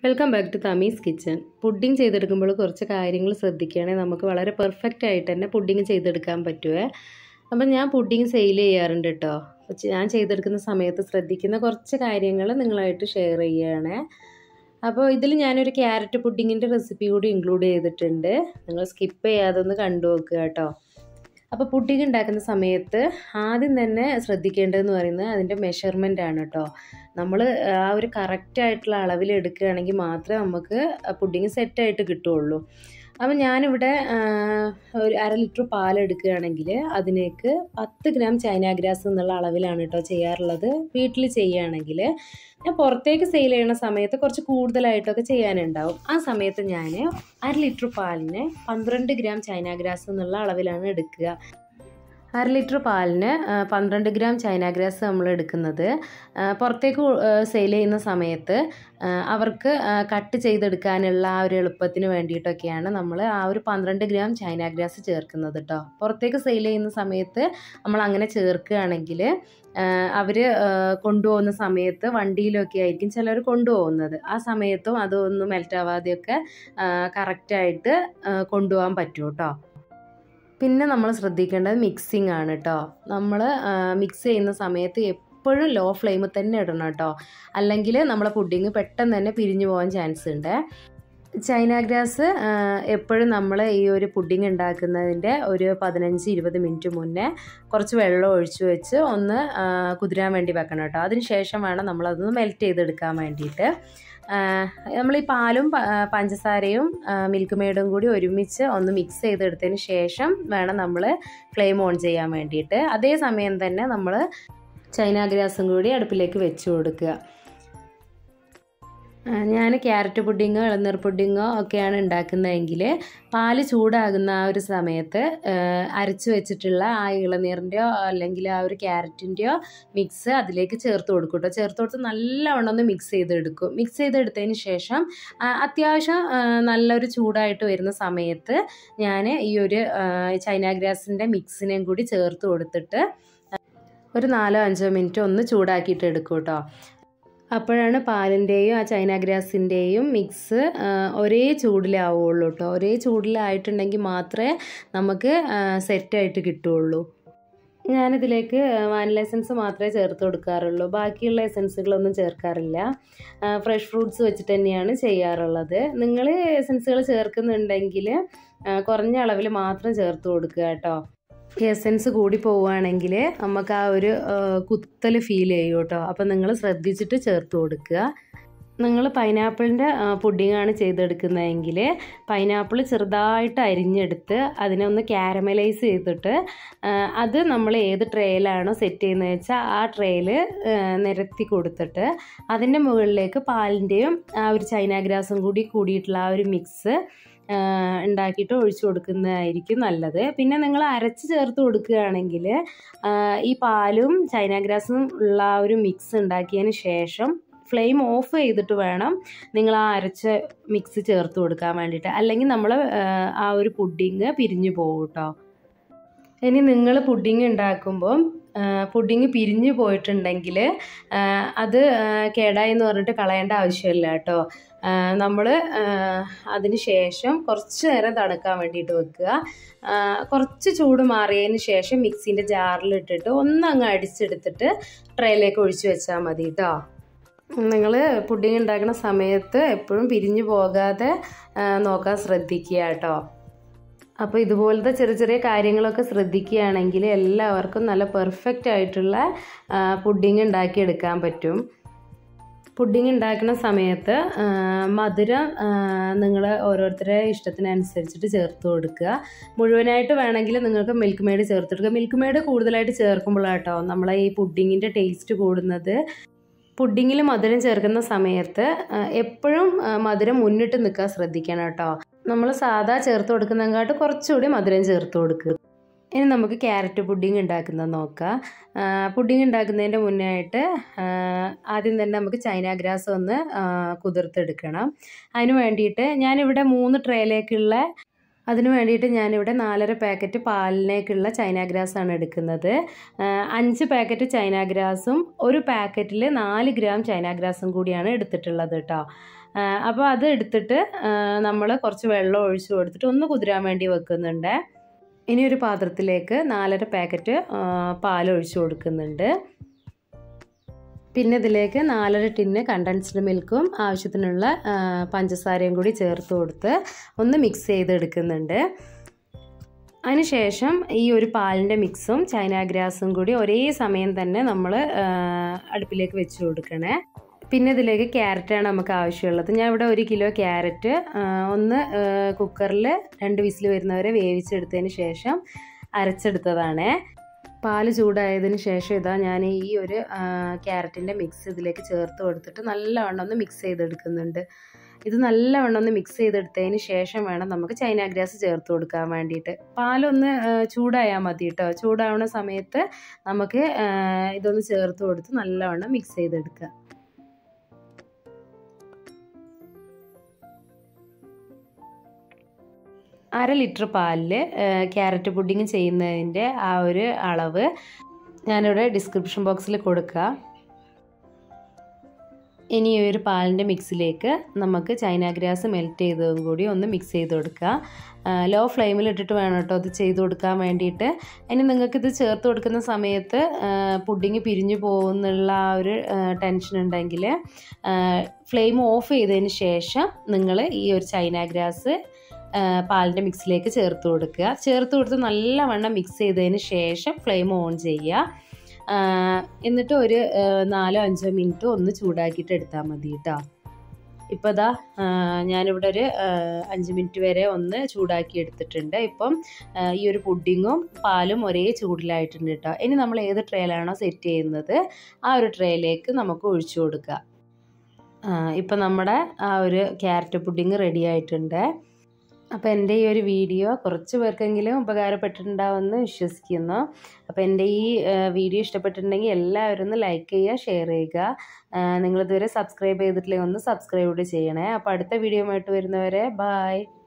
welcome back to Thamis kitchen pudding ചെയ്തെടുക്കുമ്പോൾ കുറച്ച് കാര്യങ്ങൾ ശ്രദ്ധിക്കുകയാണെങ്കിൽ നമുക്ക് വളരെ പെർഫെക്റ്റ് ആയിട്ട് തന്നെ പുഡിംഗ് ചെയ്തെടുക്കാൻ പറ്റുമേ അപ്പം ഞാൻ പുഡിംഗ് സെയിൽ ചെയ്യാറുണ്ട് കേട്ടോ പക്ഷെ ഞാൻ ചെയ്തെടുക്കുന്ന സമയത്ത് ശ്രദ്ധിക്കുന്ന കുറച്ച് കാര്യങ്ങൾ നിങ്ങളായിട്ട് ഷെയർ ചെയ്യുകയാണ് അപ്പോൾ ഇതിൽ ഞാനൊരു ക്യാരറ്റ് പുഡിങ്ങിൻ്റെ റെസിപ്പി കൂടി ഇൻക്ലൂഡ് ചെയ്തിട്ടുണ്ട് നിങ്ങൾ സ്കിപ്പ് ചെയ്യാതെ ഒന്ന് കണ്ടു നോക്കുക കേട്ടോ അപ്പോൾ പുഡിംഗ് ഉണ്ടാക്കുന്ന സമയത്ത് ആദ്യം തന്നെ ശ്രദ്ധിക്കേണ്ടതെന്ന് പറയുന്നത് അതിൻ്റെ മെഷർമെൻ്റ് ആണ് കേട്ടോ നമ്മൾ ആ ഒരു കറക്റ്റായിട്ടുള്ള അളവിൽ എടുക്കുകയാണെങ്കിൽ മാത്രമേ നമുക്ക് പുഡിങ് സെറ്റായിട്ട് കിട്ടുള്ളൂ അപ്പം ഞാനിവിടെ ഒരു അര ലിറ്റർ പാൽ എടുക്കുകയാണെങ്കിൽ അതിലേക്ക് പത്ത് ഗ്രാം ചൈന ഗ്രാസ് എന്നുള്ള അളവിലാണ് കേട്ടോ ചെയ്യാറുള്ളത് വീട്ടിൽ ചെയ്യുകയാണെങ്കിൽ ഞാൻ പുറത്തേക്ക് സെയിൽ ചെയ്യുന്ന സമയത്ത് കുറച്ച് കൂടുതലായിട്ടൊക്കെ ചെയ്യാനുണ്ടാവും ആ സമയത്ത് ഞാൻ അര ലിറ്റർ പാലിന് പന്ത്രണ്ട് ഗ്രാം ചൈന ഗ്രാസ് എന്നുള്ള അളവിലാണ് എടുക്കുക അര ലിറ്റർ പാലിന് പന്ത്രണ്ട് ഗ്രാം ചൈന ഗ്രാസ് നമ്മൾ എടുക്കുന്നത് പുറത്തേക്ക് സെയിൽ ചെയ്യുന്ന സമയത്ത് അവർക്ക് കട്ട് ചെയ്തെടുക്കാനുള്ള ആ ഒരു എളുപ്പത്തിന് വേണ്ടിയിട്ടൊക്കെയാണ് നമ്മൾ ആ ഒരു പന്ത്രണ്ട് ഗ്രാം ചൈന ഗ്രാസ് ചേർക്കുന്നത് കേട്ടോ പുറത്തേക്ക് സെയിൽ ചെയ്യുന്ന സമയത്ത് നമ്മൾ അങ്ങനെ ചേർക്കുകയാണെങ്കിൽ അവർ കൊണ്ടുപോകുന്ന സമയത്ത് വണ്ടിയിലൊക്കെ ആയിരിക്കും ചിലർ കൊണ്ടുപോകുന്നത് ആ സമയത്തും അതൊന്നും മെൽറ്റാവാതെയൊക്കെ കറക്റ്റായിട്ട് കൊണ്ടുപോകാൻ പറ്റും കേട്ടോ പിന്നെ നമ്മൾ ശ്രദ്ധിക്കേണ്ടത് മിക്സിങ് ആണ് കേട്ടോ നമ്മൾ മിക്സ് ചെയ്യുന്ന സമയത്ത് എപ്പോഴും ലോ ഫ്ലെയിമിൽ തന്നെ ഇടണം കേട്ടോ അല്ലെങ്കിൽ നമ്മളെ പുഡിങ് പെട്ടെന്ന് തന്നെ പിരിഞ്ഞു പോകാൻ ചാൻസ് ഉണ്ട് ചൈന ഗ്രാസ് എപ്പോഴും നമ്മൾ ഈ ഒരു പുഡിങ് ഉണ്ടാക്കുന്നതിൻ്റെ ഒരു പതിനഞ്ച് ഇരുപത് മിനിറ്റ് മുന്നേ കുറച്ച് വെള്ളം ഒഴിച്ചു വെച്ച് ഒന്ന് കുതിരാൻ വേണ്ടി വെക്കണം കേട്ടോ അതിന് ശേഷം വേണം നമ്മളതൊന്ന് മെൽറ്റ് ചെയ്തെടുക്കാൻ വേണ്ടിയിട്ട് നമ്മൾ ഈ പാലും പഞ്ചസാരയും മിൽക്ക് മെയ്ഡും കൂടി ഒരുമിച്ച് ഒന്ന് മിക്സ് ചെയ്തെടുത്തതിന് ശേഷം വേണം നമ്മൾ ഫ്ലെയിം ഓൺ ചെയ്യാൻ വേണ്ടിയിട്ട് അതേ സമയം തന്നെ നമ്മൾ ചൈന ഗ്രാസും കൂടി അടുപ്പിലേക്ക് വെച്ച് കൊടുക്കുക ഞാൻ ക്യാരറ്റ് പുഡിങ്ങോ ഇളനീർ പുഡിങ്ങോ ഒക്കെയാണ് ഉണ്ടാക്കുന്നതെങ്കിൽ പാല് ചൂടാകുന്ന ആ ഒരു സമയത്ത് അരച്ച് വെച്ചിട്ടുള്ള ആ ഇളനീറിൻ്റെയോ അല്ലെങ്കിൽ ആ ഒരു ക്യാരറ്റിൻ്റെയോ മിക്സ് അതിലേക്ക് ചേർത്ത് കൊടുക്കും കേട്ടോ ചേർത്ത് കൊടുത്ത് നല്ലവണ്ണം ഒന്ന് മിക്സ് ചെയ്തെടുക്കും മിക്സ് ചെയ്തെടുത്തതിന് ശേഷം അത്യാവശ്യം നല്ലൊരു ചൂടായിട്ട് വരുന്ന സമയത്ത് ഞാൻ ഈ ഒരു ചൈന ഗ്രാസിൻ്റെ മിക്സിനെയും കൂടി ചേർത്ത് കൊടുത്തിട്ട് ഒരു നാലോ അഞ്ചോ മിനിറ്റ് ഒന്ന് ചൂടാക്കിയിട്ട് എടുക്കും കേട്ടോ അപ്പോഴാണ് പാലിൻ്റെയും ആ ചൈന ഗ്രാസിൻ്റെയും മിക്സ് ഒരേ ചൂടിലാവുള്ളൂ കേട്ടോ ഒരേ ചൂടിലായിട്ടുണ്ടെങ്കിൽ മാത്രമേ നമുക്ക് സെറ്റായിട്ട് കിട്ടുള്ളൂ ഞാനിതിലേക്ക് വാനില എസൻസ് മാത്രമേ ചേർത്ത് കൊടുക്കാറുള്ളൂ ബാക്കിയുള്ള എസൻസുകളൊന്നും ചേർക്കാറില്ല ഫ്രഷ് ഫ്രൂട്ട്സ് വെച്ചിട്ട് തന്നെയാണ് ചെയ്യാറുള്ളത് നിങ്ങൾ എസൻസുകൾ ചേർക്കുന്നുണ്ടെങ്കിൽ കുറഞ്ഞ അളവിൽ മാത്രം ചേർത്ത് കൊടുക്കുക കേട്ടോ എസൻസ് കൂടി പോവുകയാണെങ്കിൽ നമുക്ക് ആ ഒരു കുത്തൽ ഫീൽ ചെയ്യും കേട്ടോ അപ്പം നിങ്ങൾ ശ്രദ്ധിച്ചിട്ട് ചേർത്ത് കൊടുക്കുക നിങ്ങൾ പൈനാപ്പിളിൻ്റെ പുഡിങ്ങാണ് ചെയ്തെടുക്കുന്നതെങ്കിൽ പൈനാപ്പിൾ ചെറുതായിട്ട് അരിഞ്ഞെടുത്ത് അതിനെ ഒന്ന് ക്യാരമലൈസ് ചെയ്തിട്ട് അത് നമ്മൾ ഏത് ട്രേയിലാണോ സെറ്റ് ചെയ്യുന്നത് വെച്ചാൽ ആ ട്രേയിൽ നിരത്തി കൊടുത്തിട്ട് അതിൻ്റെ മുകളിലേക്ക് പാലിൻ്റെയും ആ ഒരു ചൈന ഗ്രാസും കൂടി കൂടിയിട്ടുള്ള ആ ഒരു മിക്സ് ഉണ്ടാക്കിയിട്ട് ഒഴിച്ചു കൊടുക്കുന്നതായിരിക്കും നല്ലത് പിന്നെ നിങ്ങൾ അരച്ച് ചേർത്ത് കൊടുക്കുകയാണെങ്കിൽ ഈ പാലും ചൈന ഗ്രാസും ഉള്ള ആ ഒരു മിക്സ് ഉണ്ടാക്കിയതിന് ശേഷം ഫ്ലെയിം ഓഫ് ചെയ്തിട്ട് വേണം നിങ്ങൾ ആ അരച്ച മിക്സ് ചേർത്ത് കൊടുക്കാൻ വേണ്ടിയിട്ട് അല്ലെങ്കിൽ നമ്മൾ ആ ഒരു പുഡിങ് പിരിഞ്ഞു പോകും കേട്ടോ ഇനി നിങ്ങൾ പുഡിങ് ഉണ്ടാക്കുമ്പം പുഡിങ് പിരിഞ്ഞു പോയിട്ടുണ്ടെങ്കിൽ അത് കേടായി എന്ന് പറഞ്ഞിട്ട് കളയേണ്ട ആവശ്യമില്ല കേട്ടോ നമ്മൾ അതിന് ശേഷം കുറച്ച് നേരം തണുക്കാൻ വേണ്ടിയിട്ട് വെക്കുക കുറച്ച് ചൂട് മാറിയതിന് ശേഷം മിക്സിൻ്റെ ജാറിലിട്ടിട്ട് ഒന്നങ്ങ് അടിച്ചെടുത്തിട്ട് ട്രേയിലേക്ക് ഒഴിച്ചു വെച്ചാൽ മതി കേട്ടോ നിങ്ങൾ പുഡിങ് ഉണ്ടാക്കുന്ന സമയത്ത് എപ്പോഴും പിരിഞ്ഞു പോകാതെ നോക്കാൻ ശ്രദ്ധിക്കുക കേട്ടോ അപ്പോൾ ഇതുപോലത്തെ ചെറിയ ചെറിയ കാര്യങ്ങളൊക്കെ ശ്രദ്ധിക്കുകയാണെങ്കിൽ എല്ലാവർക്കും നല്ല പെർഫെക്റ്റ് ആയിട്ടുള്ള പുഡിങ് ഉണ്ടാക്കിയെടുക്കാൻ പറ്റും പുഡിങ് ഉണ്ടാക്കുന്ന സമയത്ത് മധുരം നിങ്ങൾ ഓരോരുത്തരുടെ ഇഷ്ടത്തിനനുസരിച്ചിട്ട് ചേർത്ത് കൊടുക്കുക മുഴുവനായിട്ട് വേണമെങ്കിൽ നിങ്ങൾക്ക് മിൽക്ക് മെയ്ഡ് ചേർത്ത് കൊടുക്കുക മിൽക്ക് മെയ്ഡ് കൂടുതലായിട്ട് ചേർക്കുമ്പോഴാട്ടോ നമ്മളെ ഈ പുഡിങ്ങിൻ്റെ ടേസ്റ്റ് കൂടുന്നത് പുഡിങ്ങിൽ മധുരം ചേർക്കുന്ന സമയത്ത് എപ്പോഴും മധുരം മുന്നിട്ട് നിൽക്കാൻ ശ്രദ്ധിക്കണം കേട്ടോ നമ്മൾ സാധാ ചേർത്ത് കൊടുക്കുന്നതിനെക്കാട്ട് കുറച്ചുകൂടി മധുരം ചേർത്ത് കൊടുക്കുക ഇനി നമുക്ക് ക്യാരറ്റ് പുഡിങ് ഉണ്ടാക്കുന്നത് നോക്കാം പുഡിങ് ഉണ്ടാക്കുന്നതിൻ്റെ മുന്നേ ആയിട്ട് ആദ്യം തന്നെ നമുക്ക് ചൈന ഗ്രാസ് ഒന്ന് കുതിർത്തെടുക്കണം അതിന് വേണ്ടിയിട്ട് ഞാനിവിടെ മൂന്ന് ട്രേയിലേക്കുള്ള അതിന് വേണ്ടിയിട്ട് ഞാനിവിടെ നാലര പാക്കറ്റ് പാലിനേക്കുള്ള ചൈന ഗ്രാസ് ആണ് എടുക്കുന്നത് ആ, അഞ്ച് പാക്കറ്റ് ചൈന ഗ്രാസും ഒരു പാക്കറ്റിൽ നാല് ഗ്രാം ചൈന ഗ്രാസും കൂടിയാണ് എടുത്തിട്ടുള്ളത് കേട്ടോ അപ്പോൾ അത് എടുത്തിട്ട് നമ്മൾ കുറച്ച് വെള്ളം ഒഴിച്ച് കൊടുത്തിട്ട് ഒന്ന് കുതിരാൻ വേണ്ടി വെക്കുന്നുണ്ട് ഇനി ഒരു പാത്രത്തിലേക്ക് നാലര പാക്കറ്റ് പാൽ ഒഴിച്ച് കൊടുക്കുന്നുണ്ട് പിന്നെ ഇതിലേക്ക് നാലര ടിന്ന് കണ്ടൻസ്ഡ് മിൽക്കും ആവശ്യത്തിനുള്ള പഞ്ചസാരയും കൂടി ചേർത്ത് കൊടുത്ത് ഒന്ന് മിക്സ് ചെയ്തെടുക്കുന്നുണ്ട് അതിനുശേഷം ഈ ഒരു പാലിൻ്റെ മിക്സും ചൈന ഗ്രാസും കൂടി ഒരേ സമയം തന്നെ നമ്മൾ അടുപ്പിലേക്ക് വെച്ച് കൊടുക്കണേ പിന്നെ ഇതിലേക്ക് ക്യാരറ്റാണ് നമുക്ക് ആവശ്യമുള്ളത് ഞാൻ ഇവിടെ ഒരു കിലോ ക്യാരറ്റ് ഒന്ന് കുക്കറിൽ രണ്ട് വിസിൽ വരുന്നവരെ വേവിച്ചെടുത്തതിന് ശേഷം അരച്ചെടുത്തതാണ് പാല് ചൂടായതിന് ശേഷം ഇതാ ഞാൻ ഈ ഒരു ക്യാരറ്റിൻ്റെ മിക്സ് ഇതിലേക്ക് ചേർത്ത് കൊടുത്തിട്ട് നല്ലവണ്ണം ഒന്ന് മിക്സ് ചെയ്തെടുക്കുന്നുണ്ട് ഇത് നല്ലവണ്ണം ഒന്ന് മിക്സ് ചെയ്തെടുത്തതിന് ശേഷം വേണം നമുക്ക് ചൈന ഗ്രാസ് ചേർത്ത് കൊടുക്കാൻ വേണ്ടിയിട്ട് പാലൊന്ന് ചൂടായാൽ മതി കേട്ടോ ചൂടാവുന്ന സമയത്ത് നമുക്ക് ഇതൊന്ന് ചേർത്ത് കൊടുത്ത് നല്ലവണ്ണം മിക്സ് ചെയ്തെടുക്കുക അര ലിറ്റർ പാലിൽ ക്യാരറ്റ് പുഡിങ് ചെയ്യുന്നതിൻ്റെ ആ ഒരു അളവ് ഞാനിവിടെ ഡിസ്ക്രിപ്ഷൻ ബോക്സിൽ കൊടുക്കുക ഇനി ഈ ഒരു പാലിൻ്റെ മിക്സിലേക്ക് നമുക്ക് ചൈന ഗ്രാസ് മെൽറ്റ് ചെയ്തതും കൂടി ഒന്ന് മിക്സ് ചെയ്ത് കൊടുക്കുക ലോ ഫ്ലെയിമിൽ ഇട്ടിട്ട് വേണം കേട്ടോ ഇത് ചെയ്ത് കൊടുക്കാൻ വേണ്ടിയിട്ട് ഇനി നിങ്ങൾക്ക് ഇത് ചേർത്ത് കൊടുക്കുന്ന സമയത്ത് പുഡിങ് പിരിഞ്ഞു പോകുന്നുള്ള ആ ഒരു ടെൻഷൻ ഉണ്ടെങ്കിൽ ഫ്ലെയിം ഓഫ് ചെയ്തതിന് ശേഷം നിങ്ങൾ ഈ ഒരു ചൈന ഗ്രാസ് പാലിൻ്റെ മിക്സിലേക്ക് ചേർത്ത് കൊടുക്കുക ചേർത്ത് കൊടുത്ത് നല്ലവണ്ണം മിക്സ് ചെയ്തതിന് ശേഷം ഫ്ലെയിം ഓൺ ചെയ്യുക എന്നിട്ട് ഒരു നാലോ അഞ്ചോ മിനിറ്റ് ഒന്ന് ചൂടാക്കിയിട്ട് എടുത്താൽ മതി കേട്ടോ ഇപ്പോൾ ഇതാ ഞാനിവിടെ ഒരു അഞ്ച് മിനിറ്റ് വരെ ഒന്ന് ചൂടാക്കി എടുത്തിട്ടുണ്ട് ഇപ്പം ഈ ഒരു പുഡിങ്ങും പാലും ഒരേ ചൂടിലായിട്ടുണ്ട് കേട്ടോ ഇനി നമ്മൾ ഏത് ട്രേയിലാണോ സെറ്റ് ചെയ്യുന്നത് ആ ഒരു ട്രേയിലേക്ക് നമുക്ക് ഒഴിച്ചു കൊടുക്കുക ഇപ്പം നമ്മുടെ ആ ഒരു ക്യാരറ്റ് പുഡിങ് റെഡി ആയിട്ടുണ്ട് അപ്പോൾ എൻ്റെ ഈ ഒരു വീഡിയോ കുറച്ച് പേർക്കെങ്കിലും ഉപകാരപ്പെട്ടിട്ടുണ്ടാവുമെന്ന് വിശ്വസിക്കുന്നു അപ്പോൾ എൻ്റെ ഈ വീഡിയോ ഇഷ്ടപ്പെട്ടിട്ടുണ്ടെങ്കിൽ എല്ലാവരും ഒന്ന് ലൈക്ക് ചെയ്യുക ഷെയർ ചെയ്യുക നിങ്ങളിതുവരെ സബ്സ്ക്രൈബ് ചെയ്തിട്ടില്ലെങ്കിൽ ഒന്ന് സബ്സ്ക്രൈബ് കൂടി ചെയ്യണേ അപ്പോൾ അടുത്ത വീഡിയോ ആയിട്ട് വരുന്നവരെ ബായ്